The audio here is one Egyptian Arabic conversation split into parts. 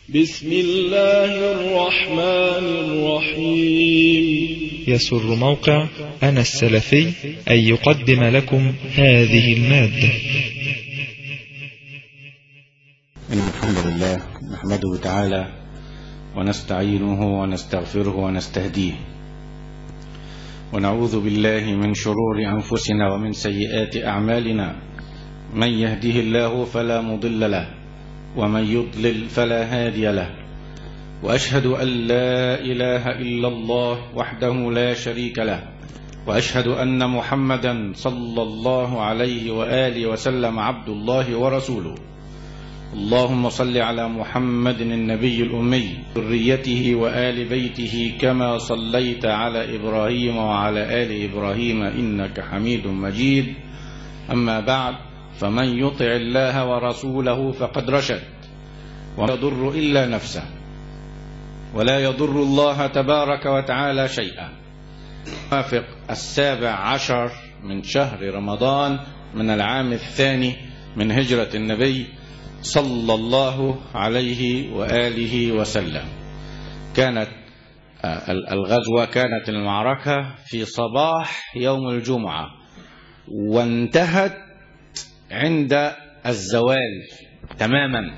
بسم الله الرحمن الرحيم يسر موقع أنا السلفي أن يقدم لكم هذه المادة إن الحمد لله نحمده تعالى ونستعينه ونستغفره ونستهديه ونعوذ بالله من شرور أنفسنا ومن سيئات أعمالنا من يهده الله فلا مضل له ومن يضلل فلا هادي له وأشهد أن لا إله إلا الله وحده لا شريك له وأشهد أن محمدا صلى الله عليه وآله وسلم عبد الله ورسوله اللهم صل على محمد النبي الأمي ذريته وآل بيته كما صليت على إبراهيم وعلى آل إبراهيم إنك حميد مجيد أما بعد فمن يطع الله ورسوله فقد رشد ولا يضر إلا نفسه ولا يضر الله تبارك وتعالى شيئا وافق السابع عشر من شهر رمضان من العام الثاني من هجرة النبي صلى الله عليه وآله وسلم كانت الغزوة كانت المعركة في صباح يوم الجمعة وانتهت عند الزوال تماما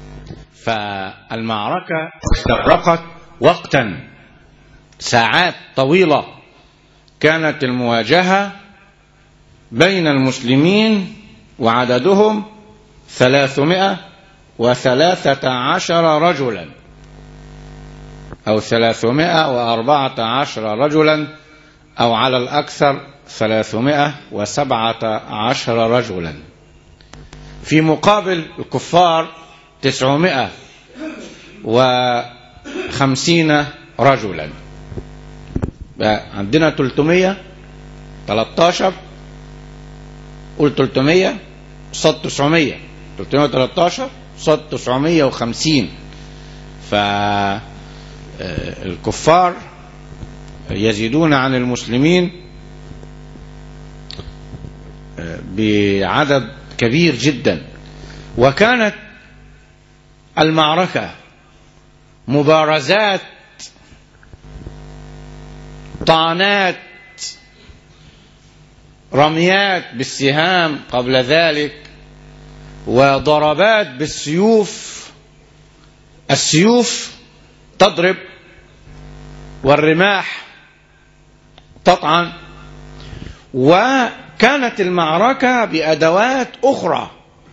فالمعركة استغرقت وقتا ساعات طويلة كانت المواجهة بين المسلمين وعددهم ثلاثمائة وثلاثة عشر رجلا أو ثلاثمائة وأربعة عشر رجلا أو على الأكثر ثلاثمائة وسبعة عشر رجلا في مقابل الكفار تسعمائة وخمسين رجلا عندنا تلتمية تلتاشر قول تلتمية صد تسعمية 313 صد 950 فالكفار يزيدون عن المسلمين بعدد كبير جدا وكانت المعركة مبارزات طعنات رميات بالسهام قبل ذلك وضربات بالسيوف السيوف تضرب والرماح تطعن وكانت المعركة بأدوات أخرى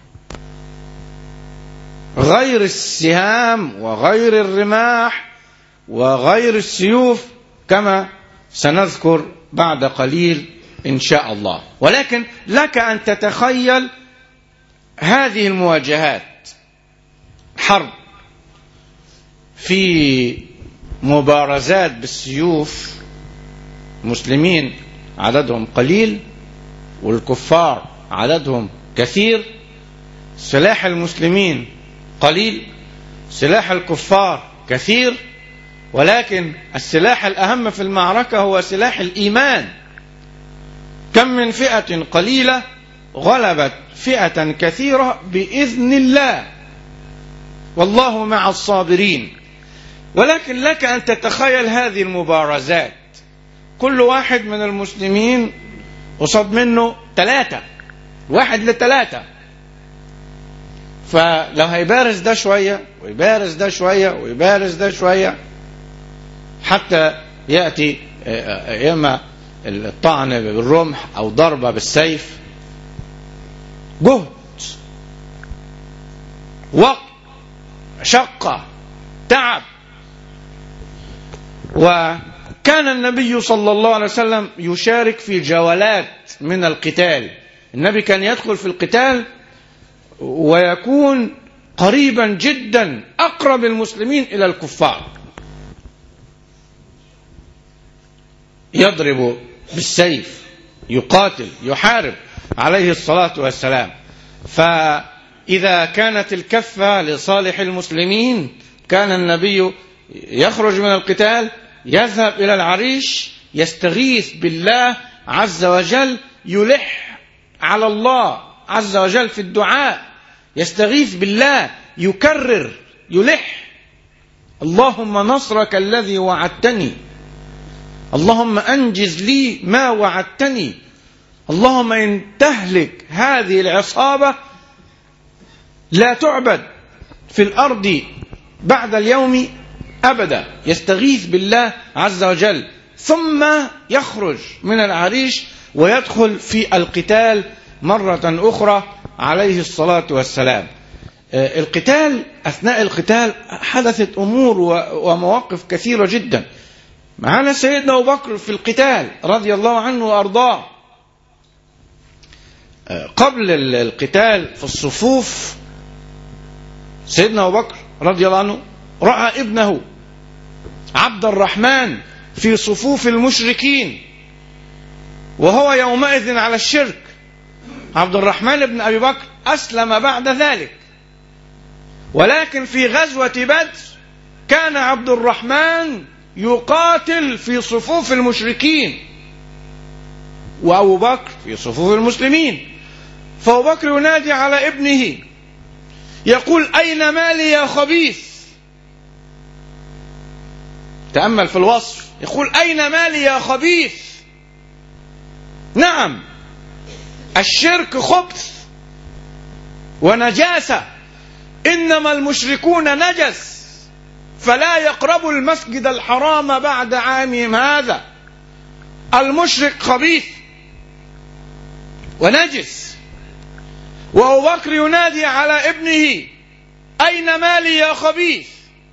غير السهام وغير الرماح وغير السيوف كما سنذكر بعد قليل إن شاء الله ولكن لك أن تتخيل هذه المواجهات حرب في مبارزات بالسيوف مسلمين عددهم قليل والكفار عددهم كثير سلاح المسلمين قليل سلاح الكفار كثير ولكن السلاح الأهم في المعركة هو سلاح الإيمان كم من فئة قليلة غلبت فئة كثيرة بإذن الله والله مع الصابرين ولكن لك أن تتخيل هذه المبارزات كل واحد من المسلمين قصاد منه ثلاثة واحد لثلاثة فلو هيبارز ده شوية ويبارز ده شوية ويبارز ده شوية حتى يأتي إما الطعن بالرمح أو ضربة بالسيف جهد وقت شقة تعب وكان النبي صلى الله عليه وسلم يشارك في جولات من القتال النبي كان يدخل في القتال ويكون قريبا جدا أقرب المسلمين إلى الكفار يضرب بالسيف يقاتل يحارب عليه الصلاة والسلام فإذا كانت الكفة لصالح المسلمين كان النبي يخرج من القتال يذهب إلى العريش يستغيث بالله عز وجل يلح على الله عز وجل في الدعاء يستغيث بالله يكرر يلح اللهم نصرك الذي وعدتني اللهم انجز لي ما وعدتني اللهم ان تهلك هذه العصابه لا تعبد في الارض بعد اليوم ابدا يستغيث بالله عز وجل ثم يخرج من العريش ويدخل في القتال مره اخرى عليه الصلاه والسلام القتال اثناء القتال حدثت امور ومواقف كثيره جدا معنا سيدنا ابو بكر في القتال رضي الله عنه وارضاه قبل القتال في الصفوف سيدنا ابو بكر رضي الله عنه راى ابنه عبد الرحمن في صفوف المشركين وهو يومئذ على الشرك عبد الرحمن بن ابي بكر اسلم بعد ذلك ولكن في غزوه بدر كان عبد الرحمن يقاتل في صفوف المشركين وابو بكر في صفوف المسلمين فابو بكر ينادي على ابنه يقول اين مالي يا خبيث تامل في الوصف يقول اين مالي يا خبيث نعم الشرك خبث ونجاسه انما المشركون نجس فلا يقربوا المسجد الحرام بعد عامهم هذا المشرك خبيث ونجس وابو بكر ينادي على ابنه اين مالي يا خبيث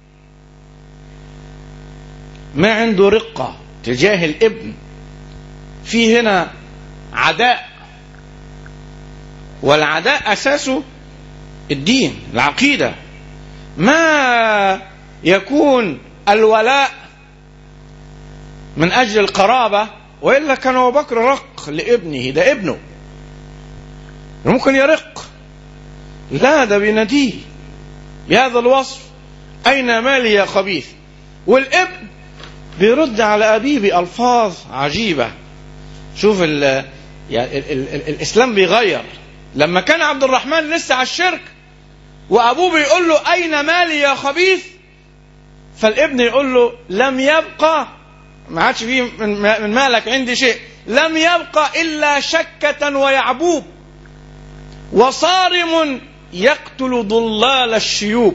ما عنده رقه تجاه الابن في هنا عداء والعداء اساسه الدين العقيده ما يكون الولاء من اجل القرابه والا كان ابو بكر رق لابنه ده ابنه ممكن يرق لا ده بيناديه بهذا الوصف اين مالي يا خبيث والابن بيرد على ابيه بالفاظ عجيبه شوف ال يعني ال ال ال الاسلام بيغير لما كان عبد الرحمن لسه على الشرك وابوه بيقول له اين مالي يا خبيث فالابن يقول له لم يبقى ما عادش فيه من مالك عندي شيء لم يبقى الا شكه ويعبوب وصارم يقتل ضلال الشيوب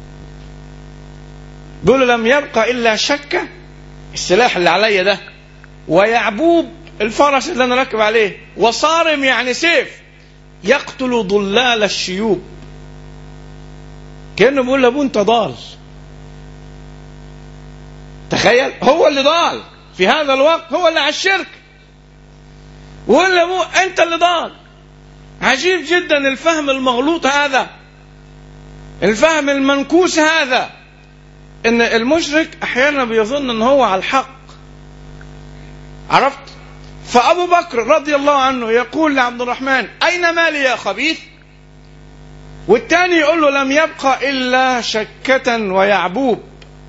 بيقول لم يبقى الا شكه السلاح اللي عليا ده ويعبوب الفرس اللي انا راكب عليه وصارم يعني سيف يقتل ضلال الشيوب كانه بيقول لابوه انت ضال تخيل هو اللي ضال في هذا الوقت هو اللي على الشرك ويقول لابوه انت اللي ضال عجيب جدا الفهم المغلوط هذا الفهم المنكوس هذا ان المشرك احيانا بيظن ان هو على الحق عرفت فابو بكر رضي الله عنه يقول لعبد الرحمن اين مالي يا خبيث والتاني يقول له لم يبقى الا شكه ويعبوب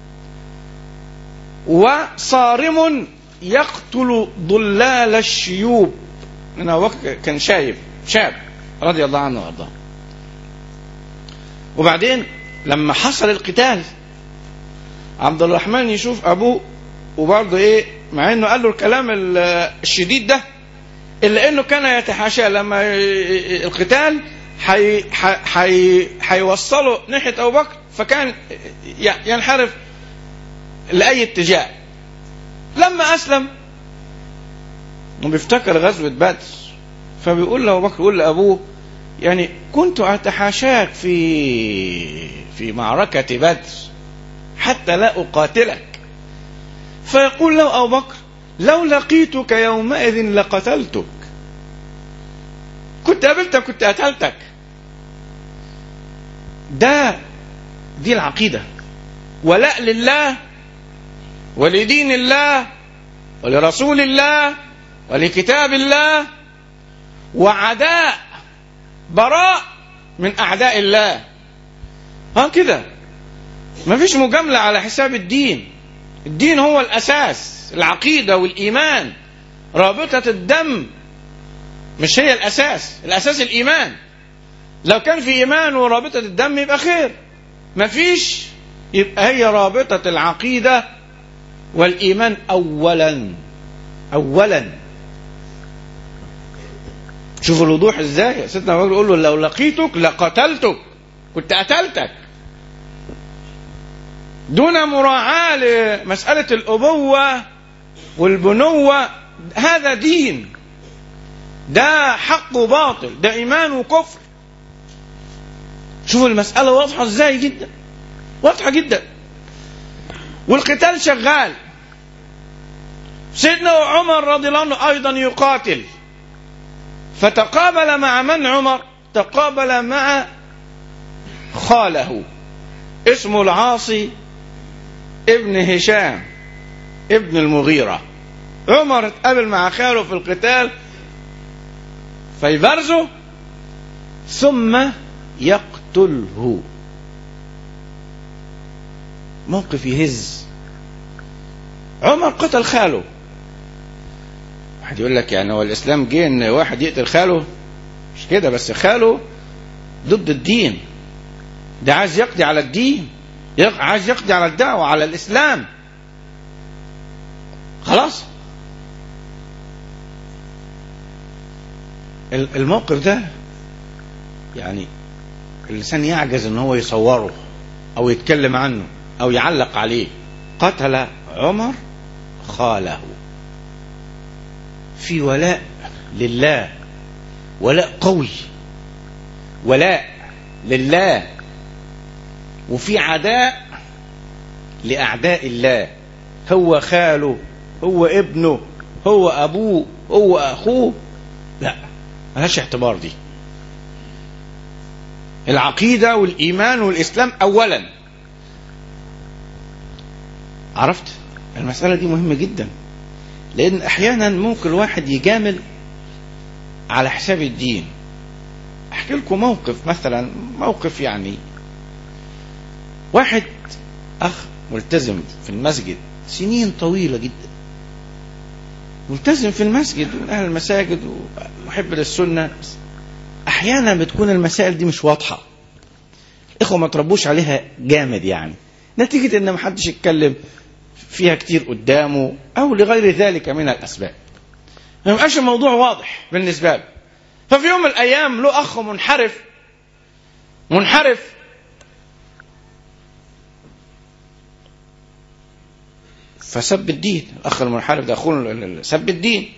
وصارم يقتل ضلال الشيوب انا وقت كان شايب شاب رضي الله عنه وارضاه وبعدين لما حصل القتال عبد الرحمن يشوف ابوه وبرضه ايه مع انه قال له الكلام الشديد ده الا انه كان يتحاشى لما القتال حي حي حيوصله ناحيه ابو بكر فكان ينحرف لاي اتجاه لما اسلم وبيفتكر غزوه بدر فبيقول له ابو بكر يقول لابوه يعني كنت اتحاشاك في في معركه بدر حتى لا اقاتلك فيقول له ابو بكر لو لقيتك يومئذ لقتلتك كنت قابلتك كنت قتلتك ده دي العقيده ولاء لله ولدين الله ولرسول الله ولكتاب الله وعداء براء من اعداء الله ها كده ما فيش مجامله على حساب الدين الدين هو الاساس العقيده والايمان رابطه الدم مش هي الاساس الاساس الايمان لو كان في ايمان ورابطه الدم يبقى خير ما فيش يبقى هي رابطة العقيدة والإيمان أولا أولا شوفوا الوضوح ازاي سيدنا ابو بكر يقول له لو لقيتك لقتلتك كنت قتلتك دون مراعاة لمسألة الأبوة والبنوة هذا دين ده حق وباطل ده إيمان وكفر شوفوا المسألة واضحة ازاي جدا واضحة جدا والقتال شغال سيدنا عمر رضي الله عنه أيضا يقاتل فتقابل مع من عمر تقابل مع خاله اسمه العاصي ابن هشام ابن المغيرة عمر اتقابل مع خاله في القتال فيبرزه ثم يقتله موقف يهز عمر قتل خاله واحد يقول لك يعني هو الاسلام جه ان واحد يقتل خاله مش كده بس خاله ضد الدين ده عايز يقضي على الدين يق- عايز يقضي على الدعوة على الإسلام خلاص ال- الموقف ده يعني الإنسان يعجز إن هو يصوره أو يتكلم عنه أو يعلق عليه قتل عمر خاله في ولاء لله ولاء قوي ولاء لله وفي عداء لأعداء الله هو خاله هو ابنه هو أبوه هو أخوه لا ملهاش اعتبار دي العقيدة والإيمان والإسلام أولا عرفت المسألة دي مهمة جدا لأن أحيانا ممكن الواحد يجامل على حساب الدين أحكي لكم موقف مثلا موقف يعني واحد أخ ملتزم في المسجد سنين طويلة جدا ملتزم في المسجد ومن أهل المساجد ومحب للسنة أحيانا بتكون المسائل دي مش واضحة الإخوة ما تربوش عليها جامد يعني نتيجة إن محدش يتكلم فيها كتير قدامه أو لغير ذلك من الأسباب ما يبقاش الموضوع واضح بالنسبة له ففي يوم من الأيام له أخ منحرف منحرف فسب الدين الأخ المنحرف ده أخوه سب الدين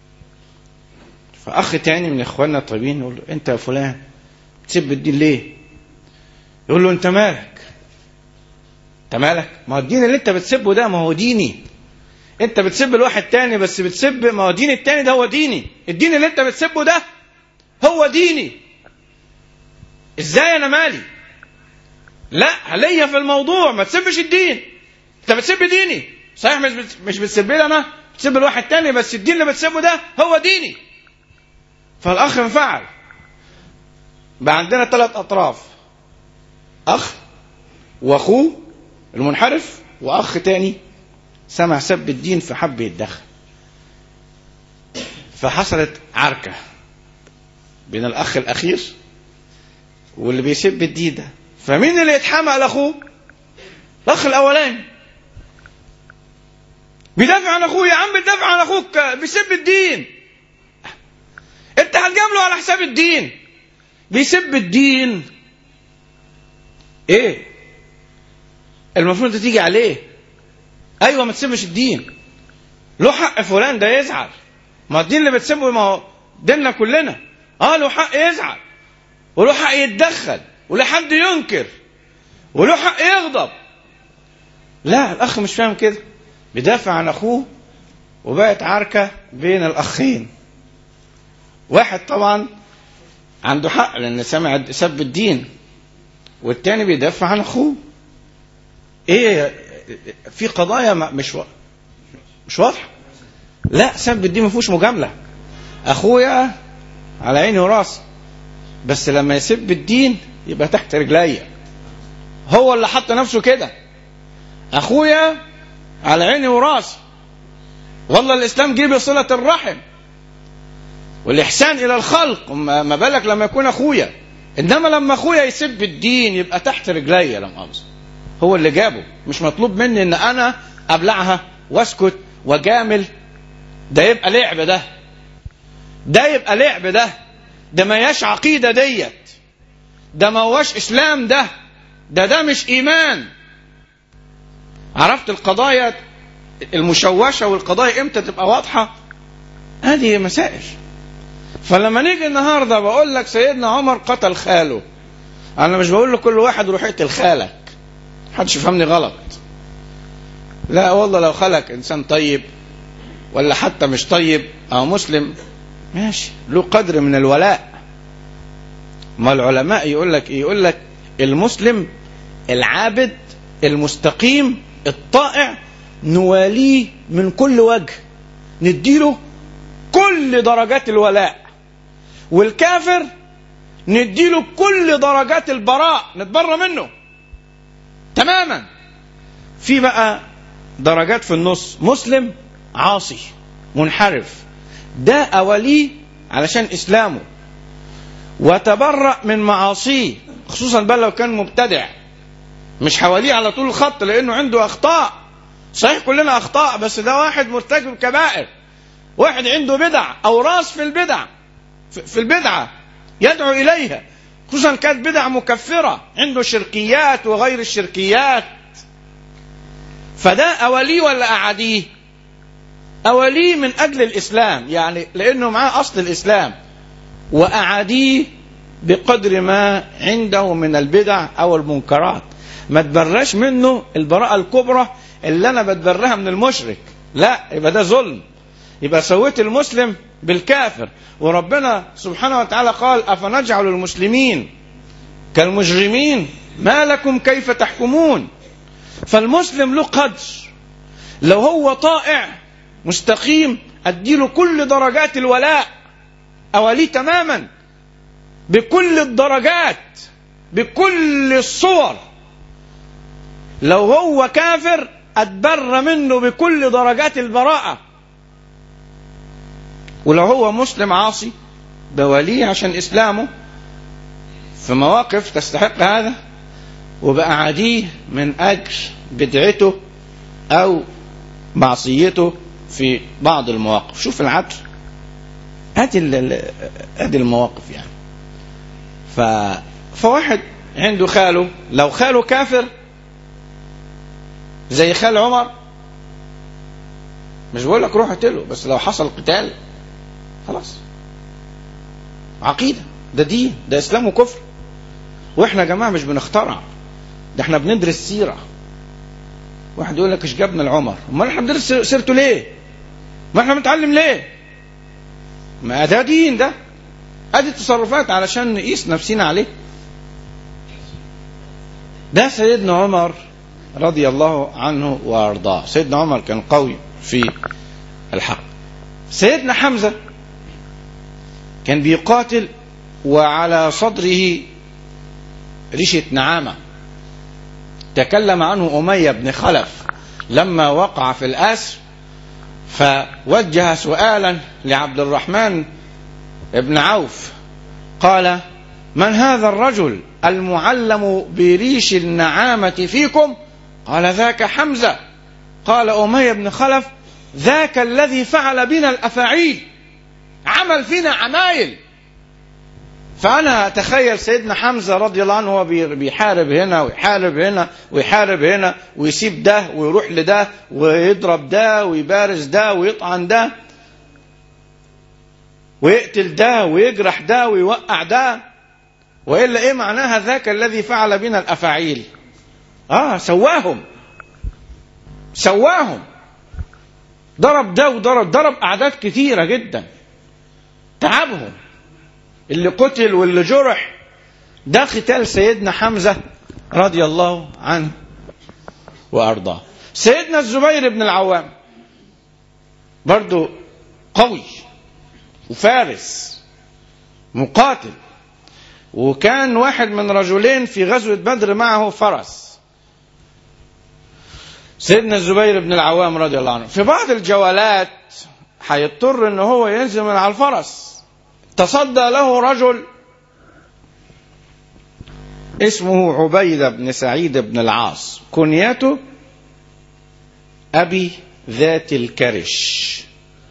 فأخ تاني من إخواننا الطيبين يقول له أنت يا فلان تسب الدين ليه؟ يقول له أنت مالك؟ أنت مالك؟ ما هو الدين اللي أنت بتسبه ده ما هو ديني أنت بتسب الواحد تاني بس بتسب ما هو الدين التاني ده هو ديني الدين اللي أنت بتسبه ده هو ديني إزاي أنا مالي؟ لا ليا في الموضوع ما تسبش الدين أنت بتسب ديني صحيح مش بت... مش بتسب لي أنا بتسب الواحد تاني بس الدين اللي بتسبه ده هو ديني فالأخ انفعل بقى عندنا ثلاث أطراف أخ وأخوه المنحرف وأخ تاني سمع سب الدين فحب يتدخل فحصلت عركة بين الأخ الأخير واللي بيسب الدين ده فمين اللي يتحمى على أخوه؟ الأخ الأولاني بيدافع عن أخوه يا عم بيدافع عن أخوك بيسب الدين أنت هتجامله على حساب الدين بيسب الدين إيه؟ المفروض تيجي عليه ايوه ما تسيبش الدين له حق فلان ده يزعل ما الدين اللي بتسيبه ما هو ديننا كلنا اه له حق يزعل وله حق يتدخل وله حد ينكر وله حق يغضب لا الاخ مش فاهم كده بيدافع عن اخوه وبقت عركه بين الاخين واحد طبعا عنده حق لان سمع سب الدين والتاني بيدافع عن اخوه ايه في قضايا مش و... مش واضحه لا سب الدين ما فيهوش مجامله اخويا على عيني وراسي بس لما يسب الدين يبقى تحت رجليا هو اللي حط نفسه كده اخويا على عيني وراسي والله الاسلام جه بصله الرحم والاحسان الى الخلق ما بالك لما يكون اخويا انما لما اخويا يسب الدين يبقى تحت رجليا لم أقصد هو اللي جابه مش مطلوب مني ان انا ابلعها واسكت وجامل ده يبقى لعب ده ده يبقى لعب ده ده ما ياش عقيدة ديت ده ما هوش اسلام ده ده ده مش ايمان عرفت القضايا المشوشة والقضايا امتى تبقى واضحة هذه مسائل فلما نيجي النهارده بقول لك سيدنا عمر قتل خاله انا مش بقول لكل واحد روح اقتل خالك محدش يفهمني غلط لا والله لو خلق انسان طيب ولا حتى مش طيب او مسلم ماشي له قدر من الولاء ما العلماء يقول لك إيه؟ يقول لك المسلم العابد المستقيم الطائع نواليه من كل وجه نديله كل درجات الولاء والكافر نديله كل درجات البراء نتبرى منه تماما في بقى درجات في النص مسلم عاصي منحرف ده أوليه علشان إسلامه وتبرأ من معاصيه خصوصا بقى لو كان مبتدع مش حواليه على طول الخط لأنه عنده أخطاء صحيح كلنا أخطاء بس ده واحد مرتكب كبائر واحد عنده بدع أو راس في البدع في البدعة يدعو إليها خصوصا كانت بدع مكفرة عنده شركيات وغير الشركيات فده أوليه ولا أعاديه أوليه من أجل الإسلام يعني لأنه معاه أصل الإسلام وأعاديه بقدر ما عنده من البدع أو المنكرات ما تبرش منه البراءة الكبرى اللي أنا بتبرها من المشرك لا يبقى ده ظلم يبقى سويت المسلم بالكافر وربنا سبحانه وتعالى قال أفنجعل المسلمين كالمجرمين ما لكم كيف تحكمون فالمسلم له قدر لو هو طائع مستقيم اديله كل درجات الولاء اوليه تماما بكل الدرجات بكل الصور لو هو كافر اتبر منه بكل درجات البراءه ولو هو مسلم عاصي بوليه عشان اسلامه في مواقف تستحق هذا وبقى عاديه من اجل بدعته او معصيته في بعض المواقف شوف العدل ادي ادي المواقف يعني ف فواحد عنده خاله لو خاله كافر زي خال عمر مش بقول لك روح اقتله بس لو حصل قتال خلاص عقيده ده دين ده اسلام وكفر واحنا يا جماعه مش بنخترع ده احنا بندرس سيره واحد يقول لك ايش جابنا العمر امال احنا بندرس سيرته ليه ما احنا بنتعلم ليه ما ده دين ده ادي تصرفات علشان نقيس نفسنا عليه ده سيدنا عمر رضي الله عنه وارضاه سيدنا عمر كان قوي في الحق سيدنا حمزه كان بيقاتل وعلى صدره ريشه نعامه تكلم عنه أمية بن خلف لما وقع في الأسر فوجه سؤالا لعبد الرحمن بن عوف قال من هذا الرجل المعلم بريش النعامة فيكم قال ذاك حمزة قال أمية بن خلف ذاك الذي فعل بنا الأفاعيل عمل فينا عمايل فأنا أتخيل سيدنا حمزة رضي الله عنه هو بيحارب هنا ويحارب هنا ويحارب هنا ويسيب ده ويروح لده ويضرب ده ويبارز ده ويطعن ده ويقتل ده ويجرح ده ويوقع ده وإلا إيه معناها ذاك الذي فعل بنا الأفاعيل آه سواهم سواهم ضرب ده وضرب ضرب أعداد كثيرة جدا تعبهم اللي قتل واللي جرح ده قتال سيدنا حمزة رضي الله عنه وأرضاه سيدنا الزبير بن العوام برضو قوي وفارس مقاتل وكان واحد من رجلين في غزوة بدر معه فرس سيدنا الزبير بن العوام رضي الله عنه في بعض الجولات هيضطر ان هو ينزل من على الفرس تصدى له رجل اسمه عبيدة بن سعيد بن العاص كنيته أبي ذات الكرش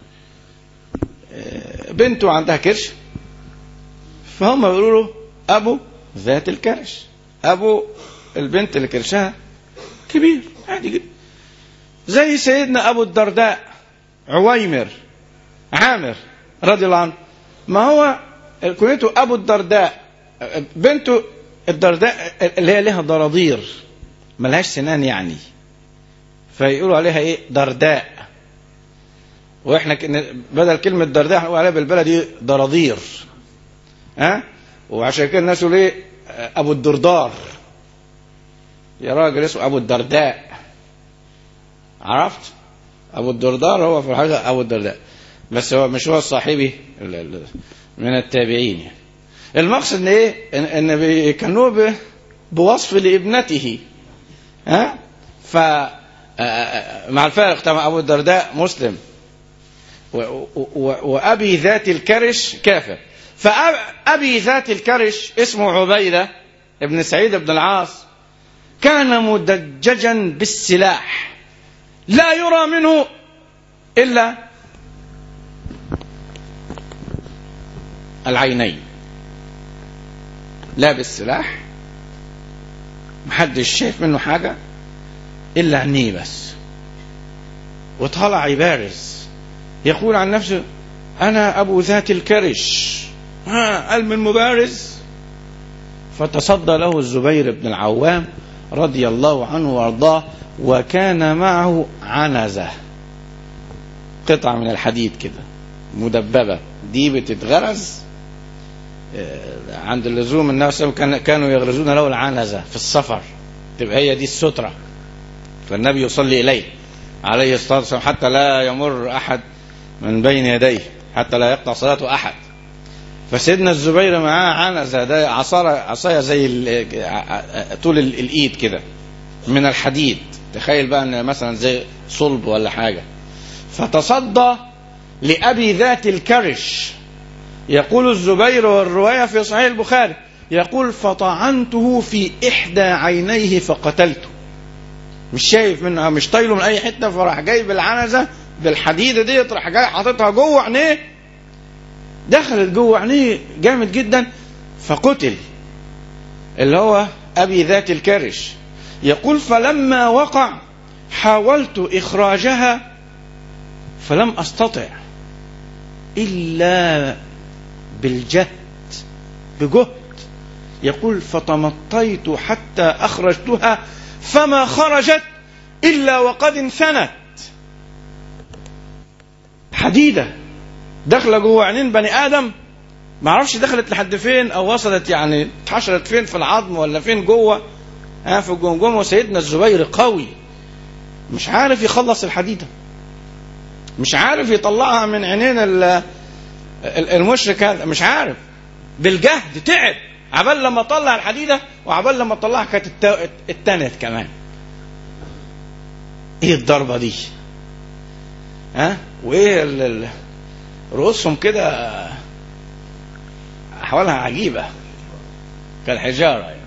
بنته عندها كرش فهم بيقولوا له أبو ذات الكرش أبو البنت اللي كرشها كبير عادي جدا زي سيدنا أبو الدرداء عويمر عامر رضي الله عنه ما هو كنيته أبو الدرداء بنته الدرداء اللي هي لها ضرادير ملهاش سنان يعني فيقولوا عليها ايه درداء واحنا بدل كلمة درداء هنقول عليها بالبلدي ضرادير ها وعشان كده الناس يقولوا ايه ابو الدردار يا راجل اسمه ابو الدرداء عرفت ابو الدردار هو في الحقيقة ابو الدرداء بس هو مش هو الصاحبي من التابعين يعني. المقصد ان ايه ان, إن بيكنوه بوصف لابنته ها ف مع الفارق طبعا ابو الدرداء مسلم و و وابي ذات الكرش كافر فابي ذات الكرش اسمه عبيده ابن سعيد بن العاص كان مدججا بالسلاح لا يرى منه الا العينين لابس سلاح محدش شايف منه حاجة إلا عينيه بس وطلع يبارز يقول عن نفسه أنا أبو ذات الكرش ها قال من مبارز فتصدى له الزبير بن العوام رضي الله عنه وارضاه وكان معه عنزة قطعة من الحديد كده مدببة دي بتتغرز عند اللزوم الناس كانوا يغرزون له العنزة في السفر تبقى هي دي السترة فالنبي يصلي إليه عليه الصلاة والسلام حتى لا يمر أحد من بين يديه حتى لا يقطع صلاته أحد فسيدنا الزبير معاه عنزة ده عصاية عصاية زي طول الإيد كده من الحديد تخيل بقى ان مثلا زي صلب ولا حاجة فتصدى لأبي ذات الكرش يقول الزبير والرواية في صحيح البخاري يقول فطعنته في إحدى عينيه فقتلته مش شايف منها مش طايله من أي حتة فراح جايب العنزة بالحديدة دي راح جاي حاططها جوه عينيه دخلت جوه عينيه جامد جدا فقتل اللي هو أبي ذات الكرش يقول فلما وقع حاولت إخراجها فلم أستطع إلا بالجهد بجهد يقول فتمطيت حتى أخرجتها فما خرجت إلا وقد انثنت حديدة داخلة جوه عينين بني آدم ما اعرفش دخلت لحد فين او وصلت يعني اتحشرت فين في العظم ولا فين جوه ها في الجمجمه وسيدنا الزبير قوي مش عارف يخلص الحديده مش عارف يطلعها من عينين المشرك هذا مش عارف بالجهد تعب عبال لما طلع الحديده وعبال لما طلعها كانت اتنت كمان ايه الضربه دي ها وايه رؤوسهم كده احوالها عجيبه كالحجاره يعني.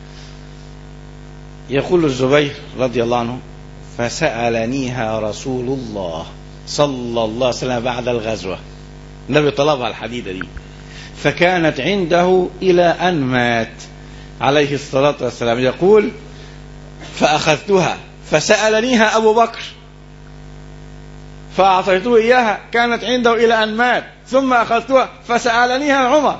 يقول الزبير رضي الله عنه فسالنيها رسول الله صلى الله عليه وسلم بعد الغزوه النبي طلبها الحديده دي فكانت عنده الى ان مات عليه الصلاه والسلام يقول فاخذتها فسالنيها ابو بكر فأعطيته إياها كانت عنده إلى أن مات ثم أخذتها فسألنيها عمر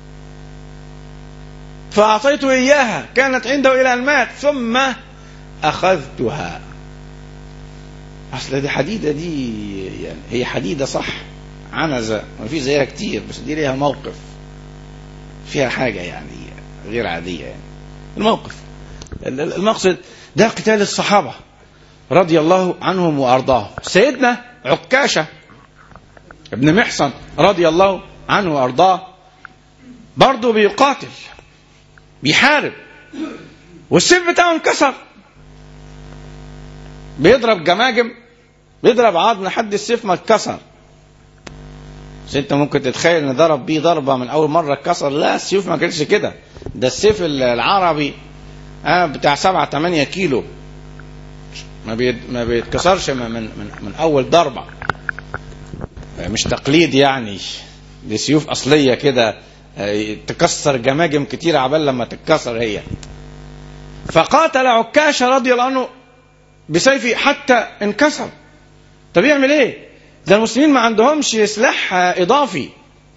فأعطيته إياها كانت عنده إلى أن مات ثم أخذتها أصل دي حديدة دي يعني هي حديدة صح عنزة ما في زيها كتير بس دي ليها موقف فيها حاجة يعني غير عادية يعني الموقف المقصد ده قتال الصحابة رضي الله عنهم وأرضاهم سيدنا عكاشة ابن محصن رضي الله عنه وأرضاه برضه بيقاتل بيحارب والسيف بتاعه انكسر بيضرب جماجم بيضرب عظم لحد السيف ما اتكسر بس انت ممكن تتخيل ان ضرب بيه ضربه من اول مره اتكسر لا السيوف ما كانتش كده ده السيف العربي آه بتاع 7 8 كيلو ما بيت ما بيتكسرش من من من, من اول ضربه مش تقليد يعني دي سيوف اصليه كده آه، تكسر جماجم كتير عبال لما تتكسر هي فقاتل عكاشه رضي الله عنه بسيفه حتى انكسر طب يعمل ايه ده المسلمين ما عندهمش سلاح آه، اضافي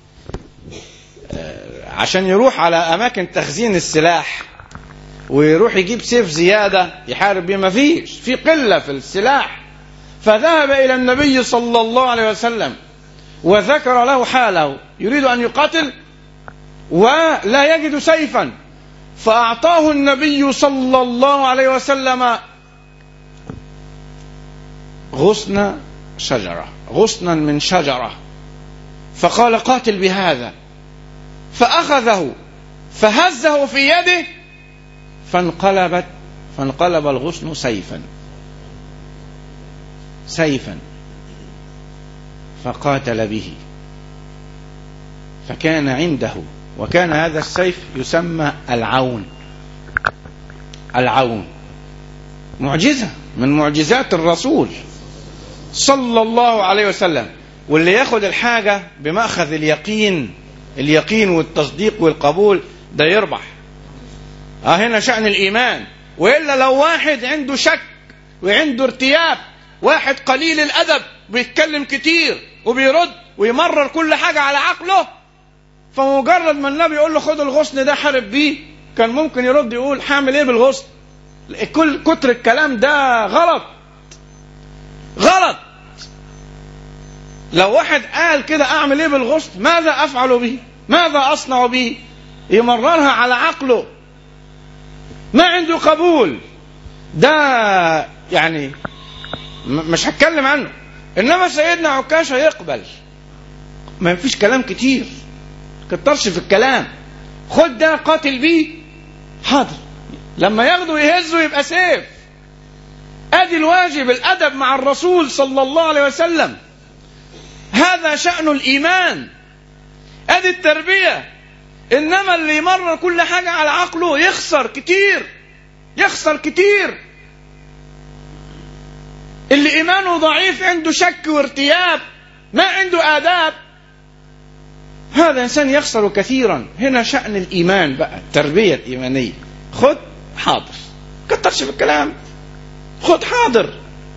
آه، عشان يروح على اماكن تخزين السلاح ويروح يجيب سيف زياده يحارب بيه ما فيش في قله في السلاح فذهب الى النبي صلى الله عليه وسلم وذكر له حاله يريد ان يقاتل ولا يجد سيفا فاعطاه النبي صلى الله عليه وسلم غصن شجره غصنا من شجره فقال قاتل بهذا فاخذه فهزه في يده فانقلبت فانقلب الغصن سيفا سيفا فقاتل به فكان عنده وكان هذا السيف يسمى العون العون معجزة من معجزات الرسول صلى الله عليه وسلم واللي ياخد الحاجة بمأخذ اليقين اليقين والتصديق والقبول ده يربح اه هنا شأن الإيمان وإلا لو واحد عنده شك وعنده ارتياب واحد قليل الأدب بيتكلم كتير وبيرد ويمرر كل حاجة على عقله فمجرد ما النبي يقول له خد الغصن ده حارب بيه كان ممكن يرد يقول هعمل ايه بالغصن كل كتر الكلام ده غلط غلط لو واحد قال كده اعمل ايه بالغصن ماذا افعل به ماذا اصنع به يمررها على عقله ما عنده قبول ده يعني م- مش هتكلم عنه انما سيدنا عكاشة يقبل ما فيش كلام كتير كترش في الكلام خد ده قاتل بيه حاضر لما ياخده يهزه يبقى سيف ادي الواجب الادب مع الرسول صلى الله عليه وسلم هذا شأن الايمان ادي التربية انما اللي يمرر كل حاجة على عقله يخسر كتير يخسر كتير اللي ايمانه ضعيف عنده شك وارتياب ما عنده آداب هذا إنسان يخسر كثيرا هنا شأن الإيمان بقى التربية الإيمانية خد حاضر كترش في الكلام خد حاضر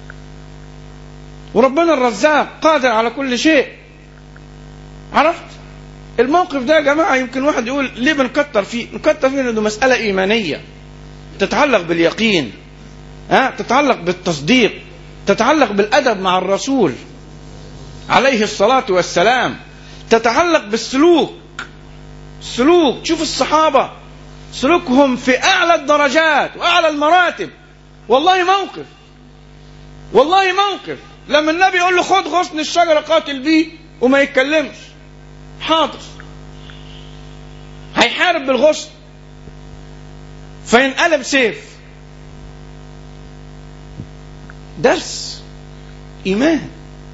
وربنا الرزاق قادر على كل شيء عرفت الموقف ده يا جماعة يمكن واحد يقول ليه بنكتر فيه نكتر فيه لأنه مسألة إيمانية تتعلق باليقين ها تتعلق بالتصديق تتعلق بالأدب مع الرسول عليه الصلاة والسلام تتعلق بالسلوك سلوك شوف الصحابة سلوكهم في أعلى الدرجات وأعلى المراتب والله موقف والله موقف لما النبي يقول له خد غصن الشجرة قاتل بيه وما يتكلمش حاضر هيحارب بالغصن فينقلب سيف درس إيمان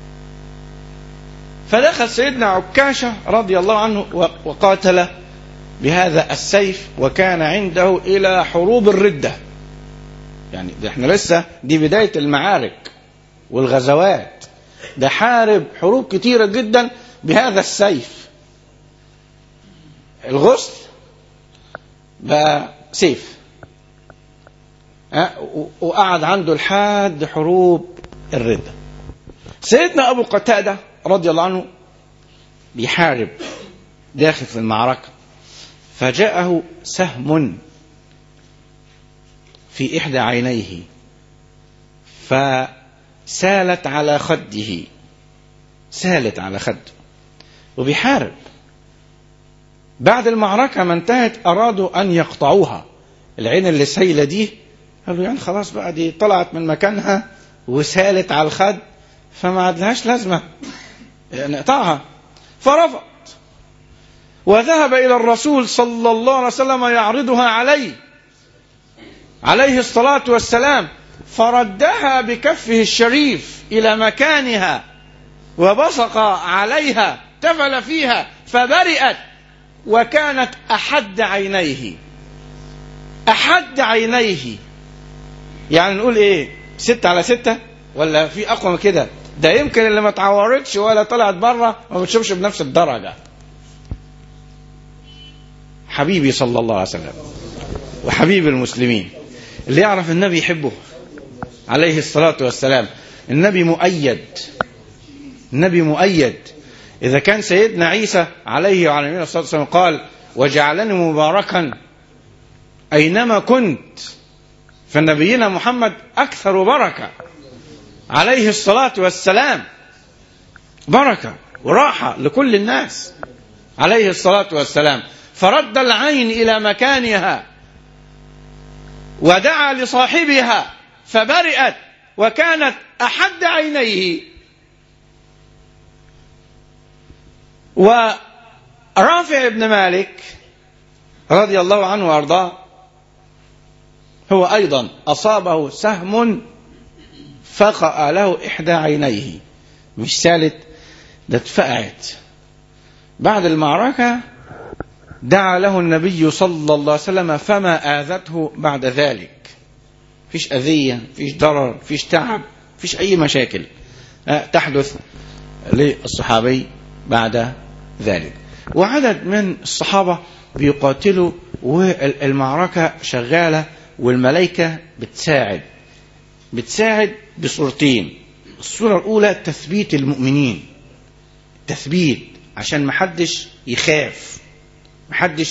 فدخل سيدنا عكاشة رضي الله عنه وقاتل بهذا السيف وكان عنده إلى حروب الردة يعني ده احنا لسه دي بداية المعارك والغزوات ده حارب حروب كتيرة جدا بهذا السيف الغسل بقى سيف وقعد عنده لحد حروب الردة سيدنا أبو قتادة رضي الله عنه بيحارب داخل في المعركة فجاءه سهم في إحدى عينيه فسالت على خده سالت على خده وبيحارب بعد المعركة ما انتهت أرادوا أن يقطعوها العين اللي سايلة دي قالوا يعني خلاص بقى دي طلعت من مكانها وسالت على الخد فما عادلهاش لازمة نقطعها فرفض وذهب إلى الرسول صلى الله عليه وسلم يعرضها عليه عليه الصلاة والسلام فردها بكفه الشريف إلى مكانها وبصق عليها تفل فيها فبرئت وكانت أحد عينيه أحد عينيه يعني نقول إيه ستة على ستة ولا في أقوى من كده ده يمكن اللي ما تعورتش ولا طلعت بره ما بتشوفش بنفس الدرجة حبيبي صلى الله عليه وسلم وحبيب المسلمين اللي يعرف النبي يحبه عليه الصلاة والسلام النبي مؤيد النبي مؤيد إذا كان سيدنا عيسى عليه وعلى نبينا الصلاة والسلام قال وجعلني مباركا أينما كنت فنبينا محمد أكثر بركة عليه الصلاة والسلام بركة وراحة لكل الناس عليه الصلاة والسلام فرد العين إلى مكانها ودعا لصاحبها فبرئت وكانت أحد عينيه ورافع بن مالك رضي الله عنه وارضاه هو ايضا اصابه سهم فقأ له احدى عينيه مش سالت ده اتفقعت بعد المعركه دعا له النبي صلى الله عليه وسلم فما آذته بعد ذلك فيش أذية فيش ضرر فيش تعب فيش أي مشاكل تحدث للصحابي بعد ذلك وعدد من الصحابة بيقاتلوا والمعركة شغالة والملائكة بتساعد بتساعد بصورتين الصورة الأولى تثبيت المؤمنين تثبيت عشان محدش يخاف محدش